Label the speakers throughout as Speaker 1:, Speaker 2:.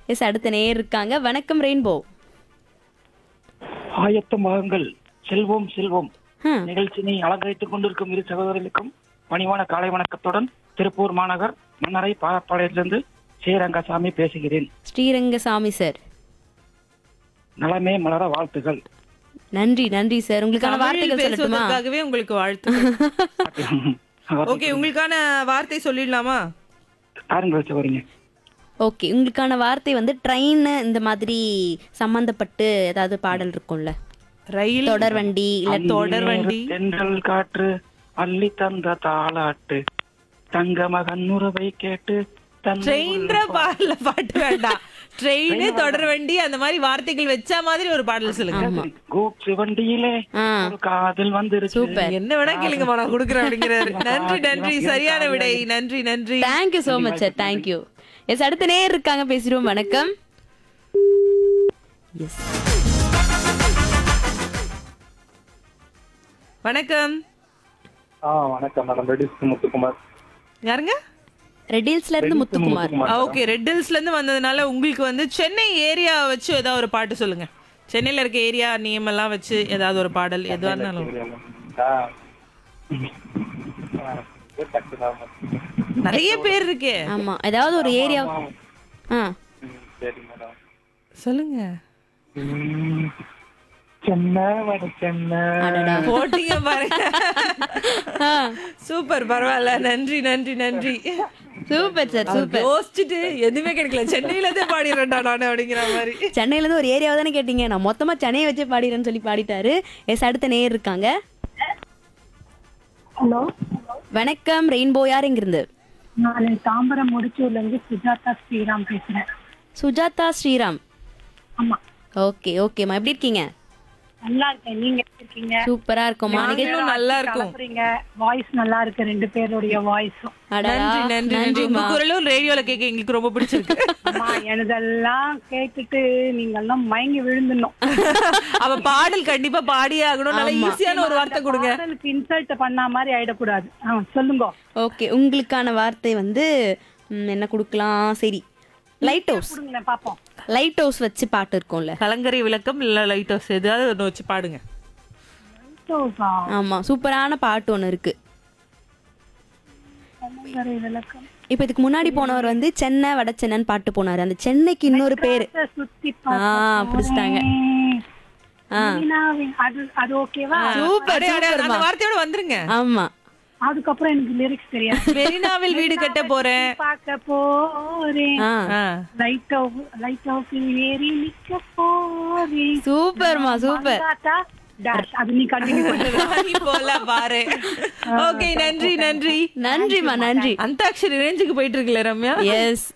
Speaker 1: S அடுத்த நேர் இருக்காங்க வணக்கம் ரெயின்போ
Speaker 2: ஆயத்தமாகுங்கள் செல்வோம் செல்வோம்
Speaker 1: ஹம்,
Speaker 2: நிகழ்ச்சியினை அலங்கரித்துக் கொண்டிருக்கும் இரு சகோதரர்களுக்கும் பணிவான காலை வணக்கத்துடன் திருப்பூர் மாநகர் மன்னரை பாலப்பாளையத்திலிருந்து ஸ்ரீரங்கசாமி பேசுகிறேன்
Speaker 1: ஸ்ரீரங்கசாமி சார்
Speaker 2: நலமே மலர வாழ்த்துகள்
Speaker 1: நன்றி நன்றி சார் உங்களுக்கான
Speaker 3: தமிழில்
Speaker 1: வார்த்தைகள் சொல்லட்டுமா
Speaker 3: பேசுவதற்காகவே உங்களுக்கு வாழ்த்து ஓகே உங்களுக்கான வார்த்தை சொல்லிடலாமா
Speaker 2: ஆரம்பிச்சு வரீங்க
Speaker 1: ஓகே உங்களுக்கான வார்த்தை வந்து ட்ரெயின் இந்த மாதிரி சம்பந்தப்பட்டு ஏதாவது பாடல் இருக்கும்ல
Speaker 3: ரயில்
Speaker 1: தொடர்வண்டி இல்ல
Speaker 3: தொடர் வண்டி
Speaker 2: தென்றல் காற்று அள்ளி தந்த தாளாட்டு தங்க மகன் உறவை கேட்டு தன்
Speaker 3: ட்ரெயின்ற பாடல பாட்டு வேண்டாம் ட்ரெயின் தொடர் வண்டி அந்த மாதிரி வார்த்தைகள் வச்ச மாதிரி ஒரு பாடல் சொல்லுங்க
Speaker 2: கூப்ஸ் வண்டியிலே
Speaker 1: ஆ
Speaker 2: ஒரு காதல் வந்துருச்சு
Speaker 1: சூப்பர்
Speaker 3: என்ன வேணா கேளுங்க நான் கொடுக்குறேன் அப்படிங்கிறாரு நன்றி நன்றி சரியான விடை நன்றி நன்றி
Speaker 1: thank you so much sir thank you yes அடுத்த நேர் இருக்காங்க பேசிடுவோம் வணக்கம் எஸ்
Speaker 3: வணக்கம்
Speaker 4: ஆ வணக்கம் மேடம் ரெடிஸ் முத்துக்குமார்
Speaker 3: யாருங்க
Speaker 1: ரெடில்ஸ்ல இருந்து முத்துக்குமார்
Speaker 3: ஓகே ரெட் ஹில்ஸ்ல இருந்து வந்ததுனால உங்களுக்கு வந்து சென்னை ஏரியா வச்சு ஏதாவது ஒரு பாட்டு சொல்லுங்க சென்னையில இருக்க ஏரியா நேம் எல்லாம் வச்சு ஏதாவது ஒரு பாடல் எதுவா இருந்தாலும்
Speaker 4: ஆ. ஆ, டக்கு தான் மேடம்.
Speaker 3: நிறைய பேர் இருக்கே
Speaker 1: ஆமா ஏதாவது ஒரு ஏரியா ஆ
Speaker 4: ம், சரி மேடம்
Speaker 3: சொல்லுங்க
Speaker 4: ம், சென்னை வட சென்னை
Speaker 1: அடடா
Speaker 3: போட்டீங்க பாருங்க
Speaker 1: ஆ,
Speaker 3: சூப்பர் பரவாயில்ல நன்றி நன்றி நன்றி
Speaker 1: சூப்பர் சார் சூப்பர்
Speaker 3: யோசிச்சுட்டு எதுவுமே கிடைக்கல சென்னையில தான் பாடிடுறேன்டா நானு அப்படிங்கிற மாதிரி
Speaker 1: சென்னையில இருந்து ஒரு ஏரியாவை தானே கேட்டீங்க நான் மொத்தமா சென்னையை வச்சு பாடிறேன்னு சொல்லி பாடிட்டாரு எஸ் அடுத்த நேர் இருக்காங்க
Speaker 5: ஹலோ
Speaker 1: வணக்கம் ரெயின்போ யார் இங்கிருந்து
Speaker 5: நான் தாம்பரம் முடிச்சூர்ல இருந்து சுஜாதா ஸ்ரீராம் பேசுறேன்
Speaker 1: சுஜாதா ஸ்ரீராம்
Speaker 5: ஆமா
Speaker 1: ஓகே ஓகேம்மா எப்படி இருக்கீங்க
Speaker 5: நல்லா இருக்கேன் நீங்க எப்படி இருக்கீங்க
Speaker 1: சூப்பரா இருக்கோம்மா நீங்க
Speaker 3: நாங்களும் நல்லா இருக்கும்
Speaker 5: கலப்புறீங்க வாய்ஸ் நல்லா இருக்கு ரெண்டு பேருடைய வாய்ஸும்
Speaker 1: அடடா,
Speaker 3: நன்றி நன்றி நன்றி உங்க
Speaker 1: நன்றிம்மா.
Speaker 3: குரலும் ரேடியோல கேட்க எங்களுக்கு ரொம்ப பிடிச்சிருக்கு
Speaker 5: அம்மா எனதெல்லாம் கேட்டுட்டு நீங்க எல்லாம் மயங்கி விழுந்துடணும்
Speaker 3: அவ பாடல் கண்டிப்பா பாடியே ஆகணும் நல்ல ஈஸியான ஒரு வார்த்தை கொடுங்க
Speaker 5: பாடலுக்கு இன்சல்ட் பண்ண மாதிரி ஆயிடக்கூடாது ஆ, சொல்லுங்க
Speaker 1: ஓகே உங்களுக்கான வார்த்தை வந்து ம், என்ன கொடுக்கலாம் சரி லைட் ஹவுஸ்
Speaker 5: கொடுங்களேன் பாப்போம்
Speaker 1: லைட் ஹவுஸ் வச்சு பாட்டு இருக்கும்ல
Speaker 3: கலங்கரை விளக்கம் இல்ல லைட் ஹவுஸ் ஏதாவது ஒண்ணு வச்சு பாடுங்க
Speaker 5: சோசா,
Speaker 1: ஆமா சூப்பரான பாட்டு ஒன்று இருக்கு
Speaker 5: கலங்கரை விளக்கம்
Speaker 1: இப்போ இதுக்கு முன்னாடி போனவர் வந்து சென்னை வட சென்னைன்னு பாட்டு போனாரு அந்த சென்னைக்கு இன்னொரு பேரு
Speaker 5: சுத்தி
Speaker 1: ஆ பிடிச்சிட்டாங்க ஆ
Speaker 5: பார்த்து அது அது ஓகேவா
Speaker 1: சூப்பர்
Speaker 3: அடே, அடே, அந்த வார்த்தையோட வந்துருங்க
Speaker 1: ஆமா
Speaker 5: அதுக்கப்புறம் எனக்கு லிரிக்ஸ் தெரியாது
Speaker 3: மெரினாவில் வீடு கட்ட போறேன்
Speaker 5: பார்க்க போறேன்
Speaker 1: ஆ
Speaker 3: ஆ.
Speaker 5: லைட் ஹவுஸ் லைட் ஹவுஸில் ஏறி நிக்க போறேன்
Speaker 1: சூப்பர்மா சூப்பர்
Speaker 5: தாத்தா dash. அது நீ கண்டினியூ பண்ணு
Speaker 3: ராணி போல பாரு ஓகே நன்றி நன்றி
Speaker 1: நன்றிம்மா நன்றி
Speaker 3: அந்தாக்ஷரி ரேஞ்சுக்கு போயிட்டு இருக்குல்ல ரம்யா
Speaker 1: எஸ்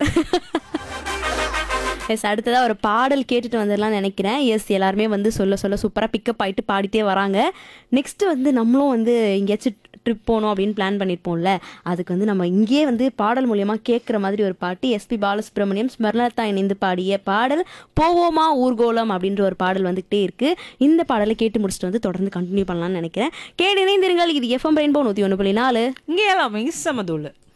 Speaker 1: எஸ் அடுத்ததா ஒரு பாடல் கேட்டுட்டு வந்துடலாம்னு நினைக்கிறேன் எஸ் எல்லாருமே வந்து சொல்ல சொல்ல சூப்பராக பிக்கப் ஆயிட்டு பாடிட்டே வராங்க நெக்ஸ்ட் வந்து நம்மளும் வந்து எங்கேயாச்சும் ட்ரிப் போகணும் அப்படின்னு பிளான் பண்ணியிருப்போம்ல அதுக்கு வந்து நம்ம இங்கேயே வந்து பாடல் மூலியமா கேட்குற மாதிரி ஒரு பாட்டு எஸ்பி பாலசுப்ரமணியம் ஸ்மரணலதா இணைந்து பாடிய பாடல் போவோமா ஊர்கோலம் அப்படின்ற ஒரு பாடல் வந்துகிட்டே இருக்கு இந்த பாடலை கேட்டு முடிச்சுட்டு வந்து தொடர்ந்து கண்டினியூ பண்ணலாம்னு நினைக்கிறேன் கேட்டு இணைந்திருங்கள் இது எஃப்எம் ரெயின்போ நூற்றி ஒன்று புள்ளி நாலு
Speaker 3: இங்கே எல்லாமே சமதூள்